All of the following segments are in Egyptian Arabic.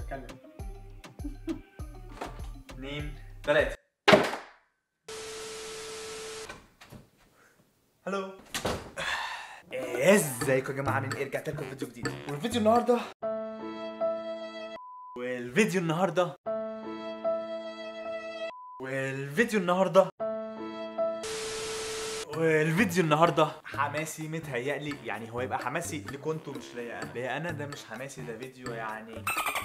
اتكلم اتنين تلاتة هلو ازيكم يا جماعه عاملين ايه رجعت لكم فيديو جديد والفيديو النهارده والفيديو النهارده والفيديو النهارده والفيديو النهارده حماسي متهيألي يعني هو يبقى حماسي ليكوا انتوا مش ليا انا ليا انا ده مش حماسي ده فيديو يعني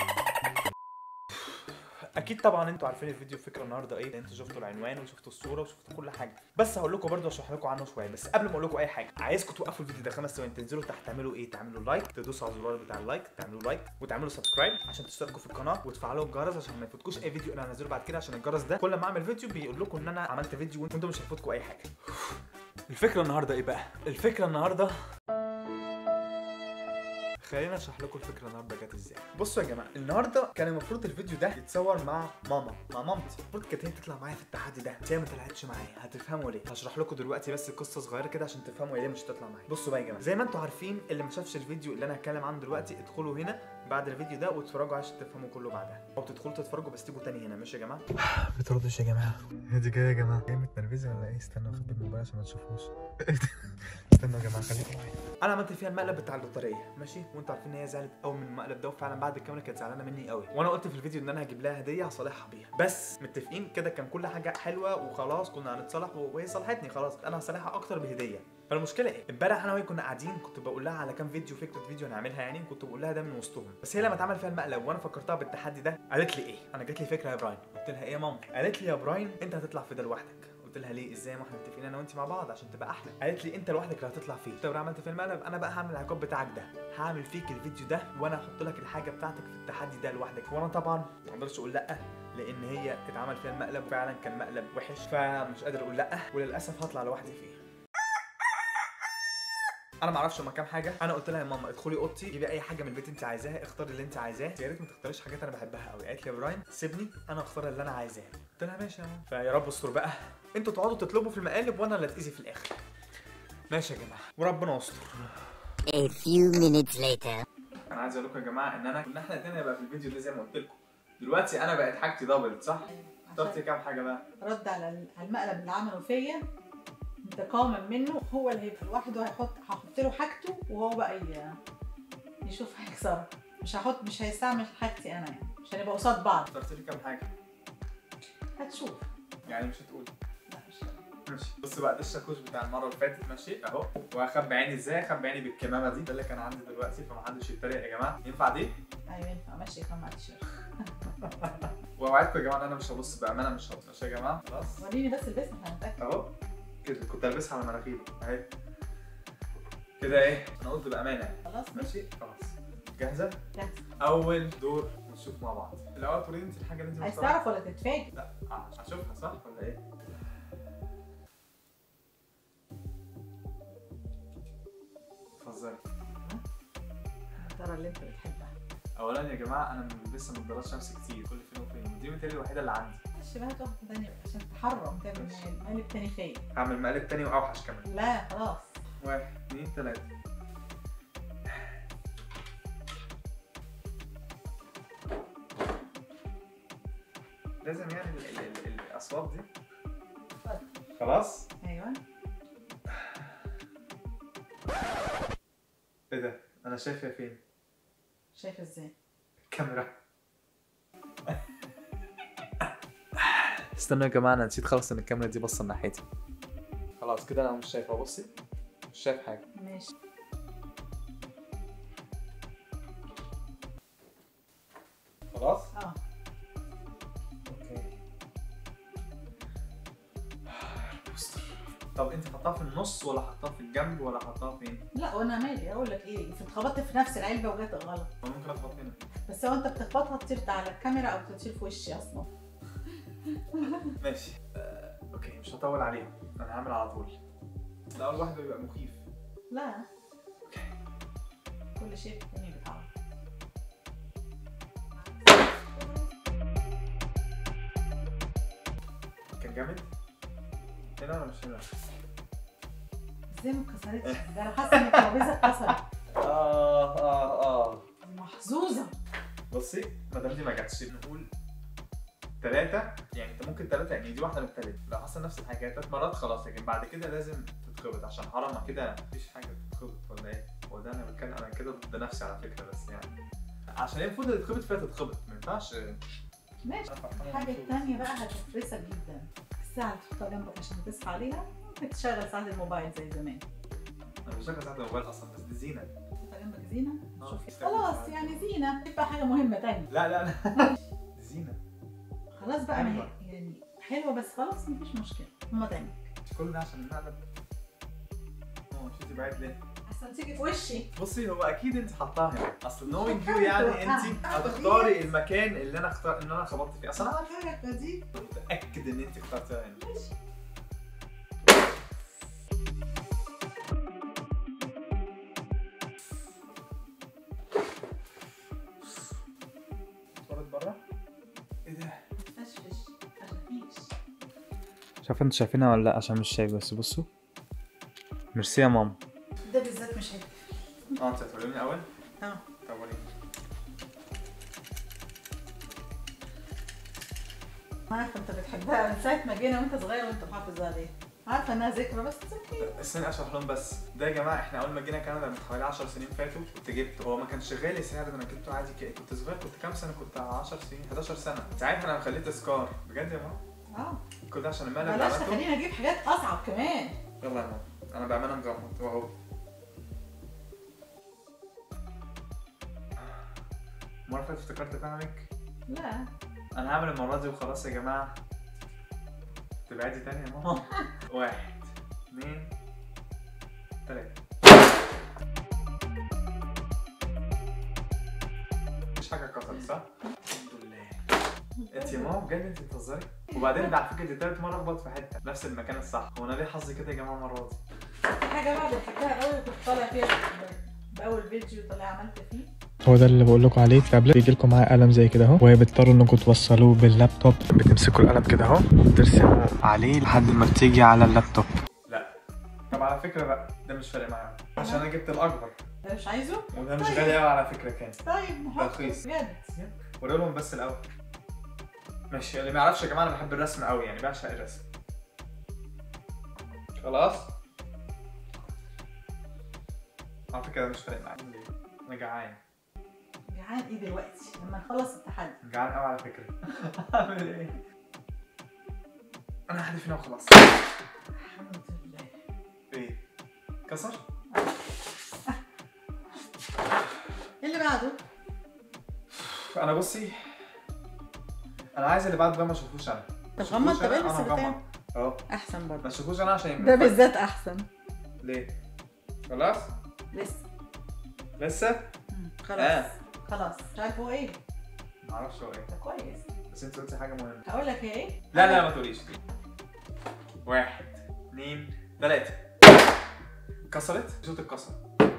اكيد طبعا انتوا عارفين الفيديو الفكره النهارده ايه انتوا شفتوا العنوان وشفتوا الصوره وشفتوا كل حاجه بس هقول لكم برضه اشرح لكم عنه شويه بس قبل ما اقول لكم اي حاجه عايزكم توقفوا الفيديو ده خمس ثواني تنزلوا تحت تعملوا ايه تعملوا لايك تدوسوا على الزرار بتاع اللايك تعملوا لايك وتعملوا سبسكرايب عشان تشتركوا في القناه وتفعلوا الجرس عشان ما يفوتكوش اي فيديو انا هنزله بعد كده عشان الجرس ده كل ما اعمل فيديو بيقول لكم ان انا عملت فيديو وانتوا مش هيفوتكم اي حاجه الفكره النهارده ايه بقى الفكره النهارده خلينا اشرح لكم الفكره النهارده جت ازاي بصوا يا جماعه النهارده كان المفروض الفيديو ده يتصور مع ماما مع مامتي المفروض كانت هي تطلع معايا في التحدي ده بس هي ما طلعتش معايا هتفهموا ليه هشرح لكم دلوقتي بس قصه صغيره كده عشان تفهموا هي ليه مش هتطلع معايا بصوا بقى يا جماعه زي ما انتم عارفين اللي ما شافش الفيديو اللي انا هتكلم عنه دلوقتي ادخلوا هنا بعد الفيديو ده واتفرجوا عشان تفهموا كله بعدها او تدخلوا تتفرجوا بس تيجوا تاني هنا ماشي يا جماعه بتردش يا جماعه دي جايه يا جماعه جايه متنرفزه ولا ايه استنوا اخبي الموبايل عشان ما تشوفوش استنوا يا جماعه خليكم معايا انا عملت فيها المقلب بتاع اللوتريه ماشي وانتوا عارفين ان هي زعلت قوي من المقلب ده وفعلا بعد الكاميرا كانت زعلانه مني قوي وانا قلت في الفيديو ان انا هجيب لها هديه هصالحها بيها بس متفقين كده كان كل حاجه حلوه وخلاص كنا هنتصالح وهي صالحتني خلاص انا هصالحها اكتر بهديه فالمشكله ايه امبارح انا وهي كنا قاعدين كنت بقول لها على كام فيديو فكره فيديو هنعملها يعني كنت بقول لها ده من وسطهم بس هي لما اتعمل فيها المقلب وانا فكرتها بالتحدي ده قالت لي ايه انا جات لي فكره يا براين قلت لها ايه يا ماما قالت لي يا براين انت هتطلع في ده لوحدك قلت لها ليه ازاي ما احنا متفقين انا وانت مع بعض عشان تبقى احلى قالت لي انت لوحدك اللي هتطلع فيه طب عملت في المقلب انا بقى هعمل العقاب بتاعك ده هعمل فيك الفيديو ده وانا هحط لك الحاجه بتاعتك في التحدي ده لوحدك وانا طبعا ما اقدرش اقول لا لان هي اتعمل فيها المقلب فعلا كان مقلب وحش فمش قادر اقول لا وللاسف هطلع لوحدي فيه انا ما اعرفش هما كام حاجه انا قلت لها يا ماما ادخلي اوضتي جيبي اي حاجه من البيت انت عايزاها اختاري اللي انت عايزاه يا ريت ما تختاريش حاجات انا بحبها قوي قالت لي يا براين سيبني انا اختار اللي انا عايزاه قلت لها ماشي يا ماما فيا رب استر بقى انتوا تقعدوا تطلبوا في المقالب وانا اللي اتاذي في الاخر ماشي يا جماعه وربنا يستر A few minutes later. انا عايز اقول لكم يا جماعه ان انا كنا احنا الاثنين هيبقى في الفيديو ده زي ما قلت لكم دلوقتي انا بقت حاجتي دبل صح اخترتي كام حاجه بقى رد على على المقلب اللي عمله فيا انتقاما منه هو اللي هيبقى لوحده هيحط هحط له حاجته وهو بقى ي- يشوف هيكسرها مش هحط مش هيستعمل حاجتي انا يعني مش هنبقى قصاد بعض اخترت لي كام حاجه هتشوف يعني مش هتقول لا مش ماشي بص بقى ده الشاكوش بتاع المره اللي فاتت ماشي اهو وهخبي عيني ازاي اخبي عيني بالكمامه دي ده اللي كان عندي دلوقتي فمحدش يتريق يا جماعه ينفع دي ايوه ينفع ماشي كمان مع التيشيرت واوعدكم يا جماعه ان انا مش هبص بامانه مش هبص ماشي يا جماعه خلاص وريني بس البسمه هنتاكد اهو كده كنت البسها على مناخيري اهي كده ايه انا قلت بامانه خلاص ماشي ماشي خلاص جاهزه جاهز اول دور نشوف مع بعض الاول توريني انت الحاجه اللي انت عايز مختارها. تعرف ولا تتفاجئ لا آه، اشوفها صح ولا ايه اتفضلي ترى اللي انت بتحبها اولا يا جماعه انا لسه ما بنضربش شمس كتير كل فين وفين دي متهيألي الوحيده اللي عندي ماشي بقى واحده ثانيه عشان تحرم تعمل مقلب تاني فيا هعمل مقلب تاني واوحش كمان لا خلاص واحد اتنين تلاته لازم يعني ال ال ال الاصوات دي اتفضل. خلاص ايوه ايه ده انا شايفها فين شايفه ازاي كاميرا استنوا يا جماعه انا نسيت خالص ان الكاميرا دي باصه ناحيتي خلاص كده انا مش شايفها بصي مش شايف حاجه ماشي خلاص اه اوكي طب انت حطاها في النص ولا حطاها في الجنب ولا حطاها فين؟ لا وانا مالي اقول لك ايه اتخبطت في نفس العلبه وجت غلط ممكن اخبط هنا بس هو انت بتخبطها تطير على الكاميرا او تطير في وشي اصلا ماشي آه، اوكي مش هطول عليهم انا هعمل على طول ده اول واحد بيبقى مخيف لا كل شيء في الدنيا بيتعوض كان جامد هنا ولا مش هنا؟ ازاي ما اتكسرتش ده انا حاسه ان الترابيزه اتكسرت اه اه اه محظوظه بصي ما دام دي ما جاتش نقول ثلاثة يعني انت ممكن ثلاثة يعني دي واحدة من الثلاثة لو حصل نفس الحاجة ثلاث مرات خلاص لكن بعد كده لازم تتخبط عشان حرام كده مفيش حاجة تتخبط ولا ايه؟ هو ده انا بتكلم انا كده ضد نفسي على فكرة بس يعني عشان هي المفروض اللي تتخبط فيها تتخبط ما ينفعش ماشي الحاجة التانية بقى هتفرسك جدا الساعة اللي تحطها جنبك عشان تصحى عليها ممكن تشغل ساعة الموبايل زي زمان انا مش شغال ساعة الموبايل اصلا بس دي زينة تحطها جنبك زينة آه. شوفي خلاص يعني زينة تبقى حاجة مهمة تانية لا لا لا دي زينة خلاص بقى ما حلوة. هي يعني حلوة بس خلاص مفيش مشكلة هما تاني كل ده عشان المقلب اه شفتي بعيد ليه؟ احسن تيجي في وشي بصي هو اكيد انت حطاها هنا اصل نوينج يو حطها يعني انت انت وقعها. هتختاري المكان اللي انا اختار ان انا خبطت فيه اصلا انا اه الحركة دي متاكد ان انت اخترتها هنا ماشي اتفرج بره ايه ده فشفش خفيش مش عارف انتوا شايفينها ولا لا عشان مش شايف بس بصوا ميرسي يا ماما ده بالذات مش هيك اه انت هتوريني اول اه طب وريني عارفة انت بتحبها من ساعة ما جينا وانت صغير وانت محافظ عليها عارفة انها ذكرى بس اوكي استني اشرح لهم بس ده يا جماعه احنا اول ما جينا كندا من حوالي 10 سنين فاتوا كنت جبت هو ما كانش غالي سعر ده انا جبته عادي كده كنت صغير كنت كام سنه كنت 10 سنين 11 سنه ساعتها انا خليت سكار بجد يا ماما اه كل ده عشان المقلب اللي بلاش عملته تخلينا نجيب حاجات اصعب كمان يلا يا ماما انا بامانه مغمض واهو المره اللي فاتت افتكرت افهمك لا انا هعمل المره دي وخلاص يا جماعه تبعدي تاني يا ماما واحد اثنين ثلاثة مفيش حاجة اتكسرت صح؟ الحمد لله انت يا ماما بجد انت بتهزري؟ وبعدين ده على فكرة دي تالت مرة اخبط في حتة نفس المكان الصح هو انا ليه حظي كده يا جماعة المرة دي؟ في حاجة بقى بتحبها قوي كنت طالع فيها بأول فيديو طالع عملت فيه هو ده اللي بقول لكم عليه التابلت بيجي لكم معاه قلم زي كده اهو وبتضطروا انكم توصلوه باللابتوب بتمسكوا القلم كده اهو وترسموا عليه لحد ما بتيجي على اللابتوب لا طب على فكرة بقى ده مش فارق معايا عشان انا جبت الأكبر ده مش عايزه؟ وده مش غالي قوي على فكرة كان طيب نحطه رخيص. بجد وري لهم بس الأول ماشي اللي ما يعرفش يا جماعة أنا بحب الرسم قوي يعني بعشق الرسم خلاص على فكرة ده مش فارق معايا أنا جعان جعان ايه دلوقتي لما نخلص التحدي جعان قوي على فكرة أعمل إيه؟ أنا هحذف هنا وخلاص الحمد لله إيه؟ كسر؟ ايه اللي بعده؟ أنا بصي أنا عايز اللي بعد ده ما أشوفوش أنا طب غمض طب أنا، البس أنا البتاع هغمض. أهو احسن ما برضه تشوفوش أنا عشان ده بالذات احسن ليه؟ خلاص؟ لسه لسه؟ مم، خلاص آه. خلاص مش عارف هو ايه معرفش هو إيه ده كويس بس أنت قلتي حاجة مهمة هقول لك هي ايه؟ لا لا ما تقوليش واحد اثنين ثلاثة كسرت صوت الكسر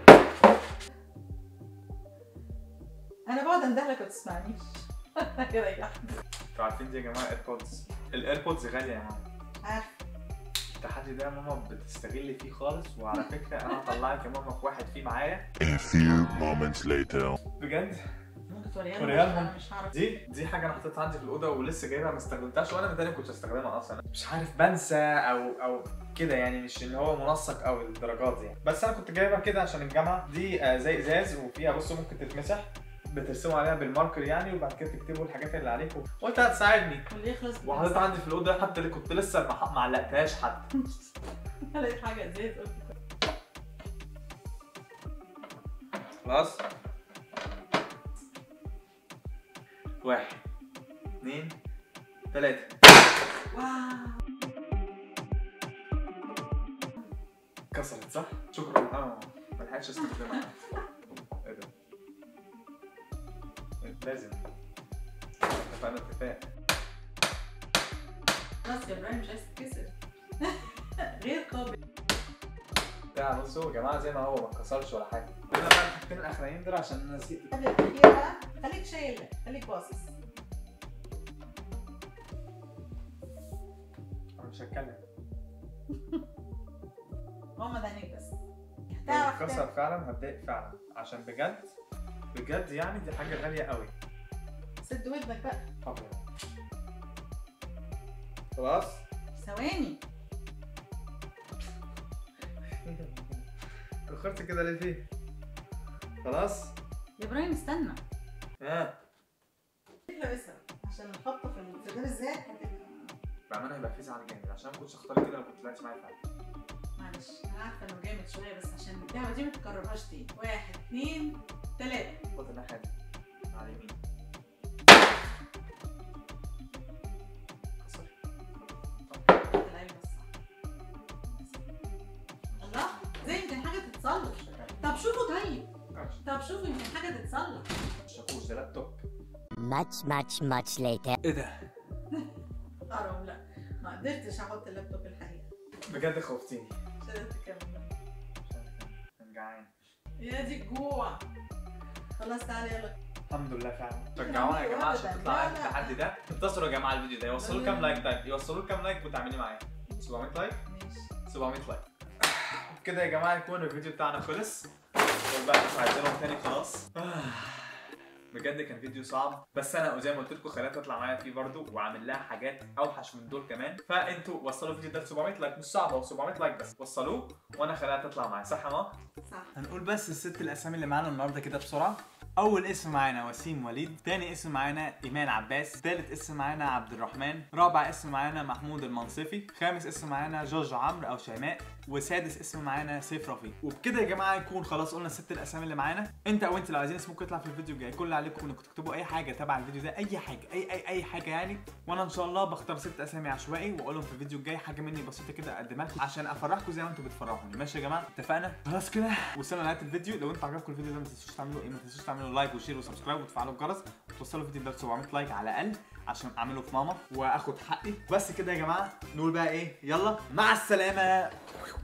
انا بقعد اندهلك وما تسمعنيش يريحني انتوا عارفين دي يا جماعة ايربودز الايربودز غالية يا ماما عارف التحدي ده يا ماما بتستغلي فيه خالص وعلى فكرة انا هطلعك يا ماما في واحد فيه معايا A few moments later. بجد ممكن توريها وريها لهم لهم. أنا مش هعرف دي دي حاجة انا حطيتها عندي في الأوضة ولسه جايبها ما استخدمتهاش وانا متهيألي كنت استخدمها اصلا مش عارف بنسى او او كده يعني مش ان هو منسق قوي للدرجات دي يعني بس انا كنت جايبها كده عشان الجامعة دي آه، زي ازاز وفيها بصوا ممكن تتمسح بترسموا عليها بالماركر يعني وبعد كده تكتبوا الحاجات اللي عليكم قلت هتساعدني واللي يخلص وحطيتها عندي في الاوضه حتى اللي كنت لسه ما ما علقتهاش حتى لقيت حاجه ازاز قلت خلاص واحد اثنين ثلاثة واو كسرت صح؟ شكرا اه ما لحقتش استخدمها ايه ده؟ لازم اتفقنا اتفاق خلاص يا ابراهيم مش عايز تتكسر غير قابل لا بصوا يا جماعه زي ما هو ما اتكسرش ولا حاجه انا بقى الحاجتين الاخرانيين دول عشان انا نسيت قبل الاخير بقى خليك شايل خليك باصص انا مش هتكلم غمض عينيك بس لو تعرف اتكسر فعلا هتضايق فعلا عشان بجد بجد يعني دي حاجه غاليه قوي سد ودنك بقى خلاص ثواني اخرت كده ليه فيه خلاص يا ابراهيم استنى ها لا اسرع عشان الخبطه في ال- في ده بالذات هتبقى بأمانة هيبقى في زعل جامد عشان ما كنتش اختار كده لو كنت طلعت معايا فعلا معلش انا عارفه انه جامد شويه بس عشان اللعبه دي ما تكررهاش تاني واحد اتنين تلاته خد الناحية دي على اليمين كسر. العين بس الله زي يمكن حاجه تتصلح طب شوفوا طيب ماشي. طب شوفوا يمكن حاجه تتصلح شاكوش ده لابتوب Much, much, much later. ايه ده؟ حرام لا ما قدرتش احط اللابتوب الحقيقه بجد خوفتيني مش قادره تكمل كان جعان يا دي الجوع خلاص تعالى يلا الحمد لله فعلا شجعونا يا جماعه عشان تطلع معايا في التحدي ده انتصروا يا جماعه الفيديو ده يوصلوا له كام لايك طيب يوصلوا له كام لايك وتعملي معايا 700 لايك ماشي 700 لايك كده يا جماعه يكون الفيديو بتاعنا خلص وبقى مش عايزينهم تاني خلاص بجد كان فيديو صعب بس انا زي ما قلت لكم خليها تطلع معايا فيه برضو وعامل لها حاجات اوحش من دول كمان فانتوا وصلوا الفيديو ده ل 700 لايك مش صعبه هو 700 لايك بس وصلوه وانا خليها تطلع معايا صح يا ماما؟ صح هنقول بس الست الاسامي اللي معانا النهارده كده بسرعه اول اسم معانا وسيم وليد تاني اسم معانا ايمان عباس تالت اسم معانا عبد الرحمن رابع اسم معانا محمود المنصفي خامس اسم معانا جورج عمرو او شيماء وسادس اسم معانا سيف رفيق وبكده يا جماعه يكون خلاص قلنا الست الاسامي اللي معانا انت او انت لو عايزين اسمكم يطلع في الفيديو الجاي كل اللي عليكم انكم تكتبوا اي حاجه تبع الفيديو ده اي حاجه اي اي اي حاجه يعني وانا ان شاء الله بختار ست اسامي عشوائي واقولهم في الفيديو الجاي حاجه مني بسيطه كده اقدمها لكم عشان افرحكم زي ما انتم بتفرحوني ماشي يا جماعه اتفقنا خلاص كده وصلنا لنهايه الفيديو لو انتوا عجبكم الفيديو ده ما تنسوش تعملوا ايه ما تنسوش تعملوا لايك وشير وسبسكرايب وتفعلوا الجرس وتوصلوا الفيديو ده ل 700 لايك على الاقل عشان اعمله في ماما واخد حقي بس كده يا جماعه نقول بقى ايه يلا مع السلامه